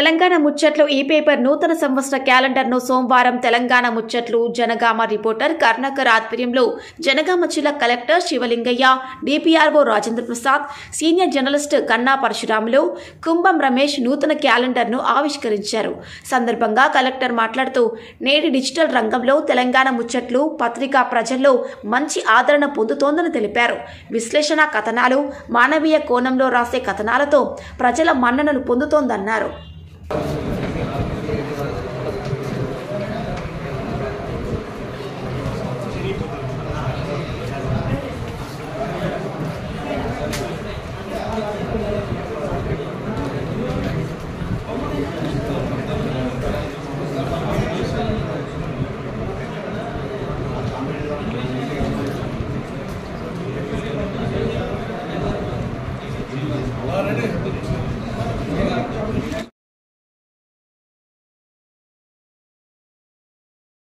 తెలంగాణ ముచ్చట్లు ఈ పేపర్ నూతన సంవత్సర క్యాలెండర్ను సోమవారం తెలంగాణ ముచ్చట్లు జనగామ రిపోర్టర్ కర్ణాకర్ ఆధ్వర్యంలో జనగామ జిల్లా collector Shivalingaiah DPRO Rajendra Prasad senior journalist Kanna Parasuramulu కుంభం రమేష్ నూతన క్యాలెండర్ను ఆవిష్కరించారు సందర్భంగా కలెక్టర్ మాట్లాడుతూ నేటి డిజిటల్ రంగంలో తెలంగాణ ముచ్చట్లు పత్రికా ప్రజల్లో మంచి ఆదరణ పొందుతోందని తెలిపారు విశ్లేషణ కథనాలు మానవీయ కోణంలో రాసే కథనాలతో ప్రజల మన్ననలు పొందుతోందన్నారు